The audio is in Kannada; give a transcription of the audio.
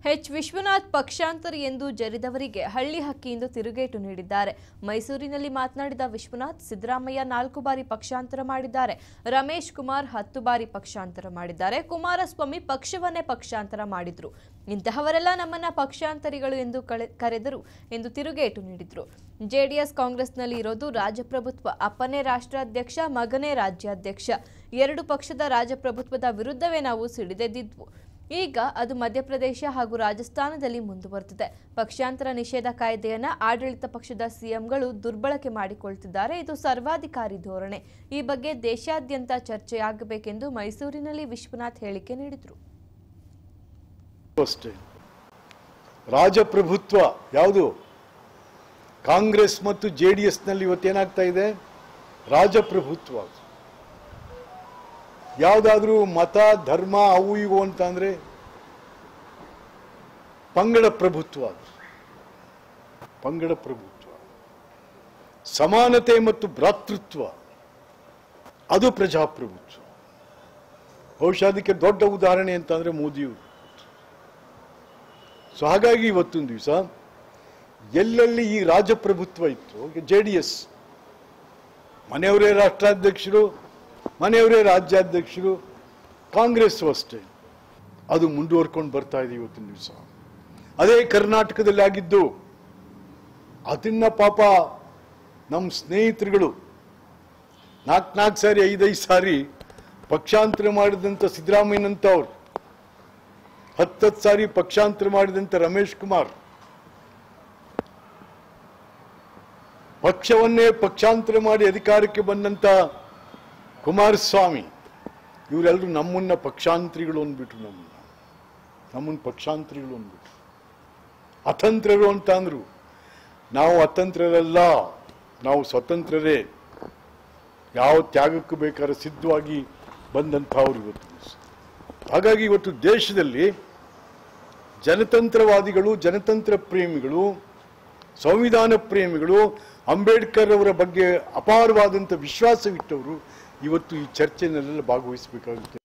ಎಚ್ ವಿಶ್ವನಾಥ್ ಪಕ್ಷಾಂತರ ಎಂದು ಜರಿದವರಿಗೆ ಹಳ್ಳಿ ಹಕ್ಕಿಯಿಂದ ತಿರುಗೇಟು ನೀಡಿದ್ದಾರೆ ಮೈಸೂರಿನಲ್ಲಿ ಮಾತನಾಡಿದ ವಿಶ್ವನಾಥ್ ಸಿದ್ದರಾಮಯ್ಯ ನಾಲ್ಕು ಬಾರಿ ಪಕ್ಷಾಂತರ ಮಾಡಿದ್ದಾರೆ ರಮೇಶ್ ಕುಮಾರ್ ಹತ್ತು ಬಾರಿ ಪಕ್ಷಾಂತರ ಮಾಡಿದ್ದಾರೆ ಕುಮಾರಸ್ವಾಮಿ ಪಕ್ಷವನ್ನೇ ಪಕ್ಷಾಂತರ ಮಾಡಿದ್ರು ಇಂತಹವರೆಲ್ಲ ನಮ್ಮನ್ನ ಪಕ್ಷಾಂತರಿಗಳು ಎಂದು ಕಳೆ- ಕರೆದರು ಎಂದು ತಿರುಗೇಟು ನೀಡಿದ್ರು ಜೆಡಿಎಸ್ ಕಾಂಗ್ರೆಸ್ನಲ್ಲಿ ಇರೋದು ರಾಜಪ್ರಭುತ್ವ ಅಪ್ಪನೇ ರಾಷ್ಟ್ರಾಧ್ಯಕ್ಷ ಮಗನೇ ರಾಜ್ಯಾಧ್ಯಕ್ಷ ಎರಡು ಪಕ್ಷದ ರಾಜಪ್ರಭುತ್ವದ ವಿರುದ್ಧವೇ ನಾವು ಸಿಡಿದೆದ್ದಿದ್ವು ಈಗ ಅದು ಮಧ್ಯಪ್ರದೇಶ ಹಾಗೂ ರಾಜಸ್ಥಾನದಲ್ಲಿ ಮುಂದುವರೆದಿದೆ ಪಕ್ಷಾಂತರ ನಿಷೇಧ ಕಾಯ್ದೆಯನ್ನ ಆಡಳಿತ ಪಕ್ಷದ ಸಿಎಂಗಳು ದುರ್ಬಳಕೆ ಮಾಡಿಕೊಳ್ತಿದ್ದಾರೆ ಇದು ಸರ್ವಾಧಿಕಾರಿ ಧೋರಣೆ ಈ ಬಗ್ಗೆ ದೇಶಾದ್ಯಂತ ಚರ್ಚೆಯಾಗಬೇಕೆಂದು ಮೈಸೂರಿನಲ್ಲಿ ವಿಶ್ವನಾಥ್ ಹೇಳಿಕೆ ನೀಡಿದರು ಅಷ್ಟೇ ರಾಜಪ್ರಭುತ್ವ ಯಾವುದು ಕಾಂಗ್ರೆಸ್ ಮತ್ತು ಜೆ ಡಿ ಎಸ್ನಲ್ಲಿ ಇವತ್ತೇನಾಗ್ತಾ ಇದೆ ರಾಜಪ್ರಭುತ್ವ ಯಾವುದಾದ್ರೂ ಮತ ಧರ್ಮ ಅವು ಇವು ಅಂತ ಅಂದ್ರೆ ಪಂಗಡ ಪ್ರಭುತ್ವ ಅದು. ಪಂಗಡ ಪ್ರಭುತ್ವ ಸಮಾನತೆ ಮತ್ತು ಭ್ರಾತೃತ್ವ ಅದು ಪ್ರಜಾಪ್ರಭುತ್ವ ಬಹುಶಃ ಅದಕ್ಕೆ ದೊಡ್ಡ ಉದಾಹರಣೆ ಅಂತಂದ್ರೆ ಮೋದಿಯವರು ಸೊ ಹಾಗಾಗಿ ಇವತ್ತೊಂದು ದಿವಸ ಎಲ್ಲೆಲ್ಲಿ ಈ ರಾಜಪ್ರಭುತ್ವ ಇತ್ತು ಜೆ ಡಿ ಎಸ್ ಮನೆಯವರೇ ರಾಷ್ಟ್ರಾಧ್ಯಕ್ಷರು ಮನೆಯವರೇ ರಾಜ್ಯಾಧ್ಯಕ್ಷರು ಕಾಂಗ್ರೆಸ್ ಅಷ್ಟೇ ಅದು ಮುಂದುವರ್ಕೊಂಡು ಬರ್ತಾ ಇದೆ ಇವತ್ತಿನ ದಿವಸ ಅದೇ ಕರ್ನಾಟಕದಲ್ಲಿ ಆಗಿದ್ದು ಅದನ್ನ ಪಾಪ ನಮ್ಮ ಸ್ನೇಹಿತರುಗಳು ನಾಲ್ಕು ನಾಲ್ಕು ಸಾರಿ ಐದೈದು ಸಾರಿ ಪಕ್ಷಾಂತರ ಮಾಡಿದಂಥ ಸಿದ್ದರಾಮಯ್ಯನಂತವ್ರು ಹತ್ತತ್ತು ಸಾರಿ ಪಕ್ಷಾಂತರ ಮಾಡಿದಂಥ ರಮೇಶ್ ಕುಮಾರ್ ಪಕ್ಷವನ್ನೇ ಪಕ್ಷಾಂತರ ಮಾಡಿ ಅಧಿಕಾರಕ್ಕೆ ಬಂದಂತ ಕುಮಾರಸ್ವಾಮಿ ಇವರೆಲ್ಲರೂ ನಮ್ಮನ್ನ ಪಕ್ಷಾಂತರಿಗಳು ಅಂದ್ಬಿಟ್ರು ನಮ್ಮನ್ನ ನಮ್ಮನ್ನ ಪಕ್ಷಾಂತರಿಗಳು ಅಂದ್ಬಿಟ್ರು ಅತಂತ್ರರು ಅಂತ ಅಂದ್ರು ನಾವು ಅತಂತ್ರರಲ್ಲ ನಾವು ಸ್ವತಂತ್ರರೇ ಯಾವ ತ್ಯಾಗಕ್ಕೂ ಬೇಕಾದ್ರೆ ಸಿದ್ಧವಾಗಿ ಬಂದಂಥವ್ರು ಇವತ್ತು ಹಾಗಾಗಿ ಇವತ್ತು ದೇಶದಲ್ಲಿ ಜನತಂತ್ರವಾದಿಗಳು ಜನತಂತ್ರ ಪ್ರೇಮಿಗಳು ಸಂವಿಧಾನ ಪ್ರೇಮಿಗಳು ಅಂಬೇಡ್ಕರ್ ಅವರ ಬಗ್ಗೆ ಅಪಾರವಾದಂಥ ವಿಶ್ವಾಸವಿಟ್ಟವರು ಇವತ್ತು ಈ ಚರ್ಚೆನಲ್ಲೆಲ್ಲ ಭಾಗವಹಿಸಬೇಕಾಗುತ್ತೆ